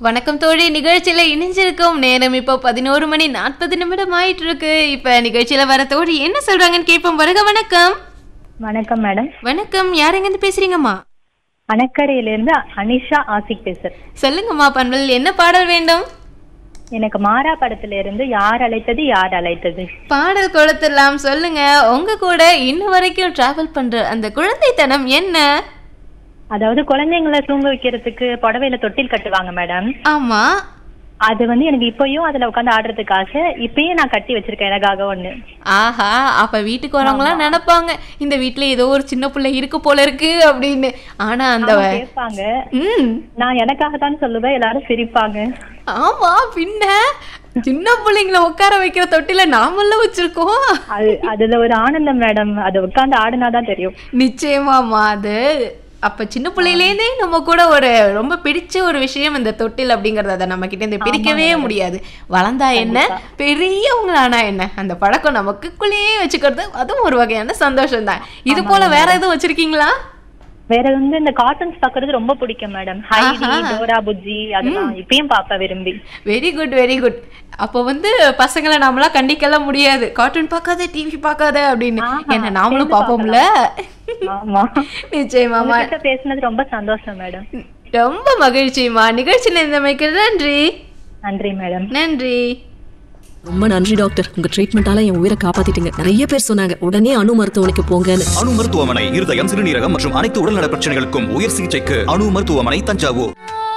வணக்கம் தோழி நிகழ்ச்சியில இணைஞ்சிருக்கோம் நேரம் இப்போ பதினோரு மணி நாற்பது நிமிடம் ஆயிட்டு இருக்கு இப்ப நிகழ்ச்சியில வர தோழி என்ன சொல்றாங்கன்னு கேட்போம் வருக வணக்கம் வணக்கம் மேடம் வணக்கம் யார் எங்க இருந்து பேசுறீங்கம்மா அணக்கரையிலிருந்து அனிஷா ஆசிக் பேசுறேன் சொல்லுங்கம்மா பண்பல் என்ன பாடல் வேண்டும் எனக்கு மாறா படத்துல இருந்து யார் அழைத்தது யார் அழைத்தது பாடல் கொடுத்துடலாம் சொல்லுங்க உங்க கூட இன்ன வரைக்கும் டிராவல் பண்ற அந்த குழந்தைத்தனம் என்ன அதாவது குழந்தைங்களை தூங்க வைக்கிறதுக்கு புடவையில தொட்டில் கட்டுவாங்க மேடம் ஆமா அது வந்து எனக்கு இப்பயும் அதுல உட்காந்து ஆடுறதுக்கு ஆசை இப்பயும் நான் கட்டி வச்சிருக்கேன் எனக்காக ஒண்ணு ஆஹா அப்ப வீட்டுக்கு வரவங்களாம் நினைப்பாங்க இந்த வீட்ல ஏதோ ஒரு சின்ன பிள்ளை இருக்கு போல இருக்கு அப்படின்னு ஆனா அந்த அவங்க கேட்பாங்க ம் நான் எனக்காக தான் சொல்லுவேன் எல்லாரும் சிரிப்பாங்க ஆமா பின்ன சின்ன பிள்ளைங்கள உட்கார வைக்கிற தொட்டில நாமெல்லாம் வச்சிருக்கோம் அது அதுல ஒரு ஆனந்தம் மேடம் அது உட்காந்து ஆடுனாதான் தெரியும் நிச்சயமாமா அது அப்ப சின்ன பிள்ளையிலேருந்தே நம்ம கூட ஒரு ரொம்ப பிடிச்ச ஒரு விஷயம் இந்த தொட்டில் அப்படிங்கறத அதை நம்ம கிட்ட இருந்து பிரிக்கவே முடியாது வளர்ந்தா என்ன பெரியவங்களானா என்ன அந்த பழக்கம் நமக்குள்ளேயே வச்சுக்கிறது அதுவும் ஒரு வகையான சந்தோஷம் தான் இது போல வேற எதுவும் வச்சிருக்கீங்களா வேற வந்து இந்த கார்ட்டூன்ஸ் பாக்குறது ரொம்ப பிடிக்கும் மேடம் ஹைடி டோரா புஜ்ஜி அதெல்லாம் இப்பயும் பாப்ப விரும்பி வெரி குட் வெரி குட் அப்போ வந்து பசங்களை நாமளா கண்டிக்கலாம் முடியாது கார்ட்டூன் பார்க்காத டிவி பார்க்காத அப்படின்னு ஆஹா, என்ன நாமளும் சேர்ந்து பார்ப்போம்ல ஆமா நிச்சயமாமா உங்ககிட்ட பேசுனது ரொம்ப சந்தோஷம் மேடம் ரொம்ப மகிழ்ச்சிமா நிகழ்ச்சியில் இருந்தமைக்கு நன்றி நன்றி மேடம் நன்றி ரொம்ப நன்றி டாக்டர் உங்க ட்ரீட்மெண்டால என் உயிரை காப்பாத்திட்டீங்க நிறைய பேர் சொன்னாங்க உடனே அணு மருத்துவமனைக்கு போங்கன்னு அணு மருத்துவமனை இருதயம் சிறுநீரகம் மற்றும் அனைத்து உடல்நல பிரச்சனைகளுக்கும் உயர் சிகிச்சைக்கு அணு மருத்துவமனை தஞ்சாவூர்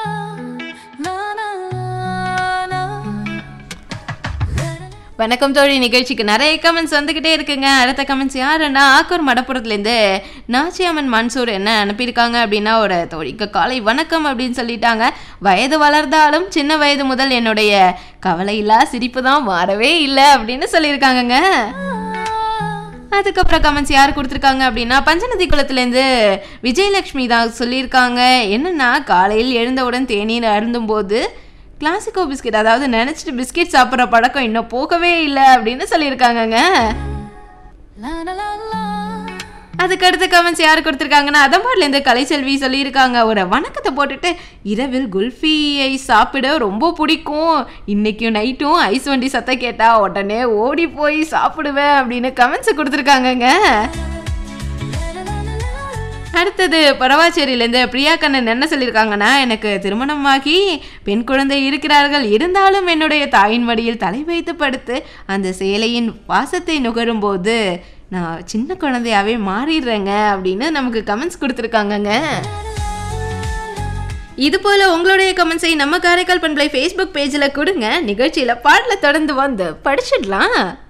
வணக்கம் தோழி நிகழ்ச்சிக்கு நிறைய கமெண்ட்ஸ் வந்துகிட்டே இருக்குங்க அடுத்த கமெண்ட்ஸ் யாருன்னா ஆக்கூர் மடப்புறத்துலேருந்து நாச்சியம்மன் மன்சூர் என்ன அனுப்பியிருக்காங்க அப்படின்னா ஒரு தோழிக்கு காலை வணக்கம் அப்படின்னு சொல்லிட்டாங்க வயது வளர்ந்தாலும் சின்ன வயது முதல் என்னுடைய கவலையில்லா சிரிப்பு தான் மாறவே இல்லை அப்படின்னு சொல்லியிருக்காங்கங்க அதுக்கப்புறம் கமெண்ட்ஸ் யார் கொடுத்துருக்காங்க அப்படின்னா பஞ்சநதி குளத்துலேருந்து விஜயலட்சுமி தான் சொல்லியிருக்காங்க என்னன்னா காலையில் எழுந்தவுடன் தேநீர் அருந்தும்போது கிளாசிக்கோ பிஸ்கெட் அதாவது நினச்சிட்டு பிஸ்கெட் சாப்பிட்ற பழக்கம் இன்னும் போகவே இல்லை அப்படின்னு சொல்லியிருக்காங்கங்க அதுக்கு அடுத்த கமெண்ட்ஸ் யார் கொடுத்துருக்காங்கன்னா அதம்பாட்லேருந்து கலைச்செல்வி சொல்லியிருக்காங்க ஒரு வணக்கத்தை போட்டுட்டு இரவில் குல்ஃபியை சாப்பிட ரொம்ப பிடிக்கும் இன்னைக்கும் நைட்டும் ஐஸ் வண்டி சத்தம் கேட்டா உடனே ஓடி போய் சாப்பிடுவேன் அப்படின்னு கமெண்ட்ஸ் கொடுத்துருக்காங்கங்க அடுத்தது பரவாச்சேரியிலேருந்து பிரியா கண்ணன் என்ன சொல்லியிருக்காங்கன்னா எனக்கு திருமணமாகி பெண் குழந்தை இருக்கிறார்கள் இருந்தாலும் என்னுடைய தாயின் மடியில் தலை வைத்து படுத்து அந்த சேலையின் வாசத்தை நுகரும்போது நான் சின்ன குழந்தையாவே மாறிடுறேங்க அப்படின்னு நமக்கு கமெண்ட்ஸ் கொடுத்துருக்காங்கங்க இது போல உங்களுடைய கமெண்ட்ஸை நம்ம காரைக்கால் பண்பலை ஃபேஸ்புக் பேஜில் கொடுங்க நிகழ்ச்சியில் பாடலை தொடர்ந்து வந்து படிச்சிடலாம்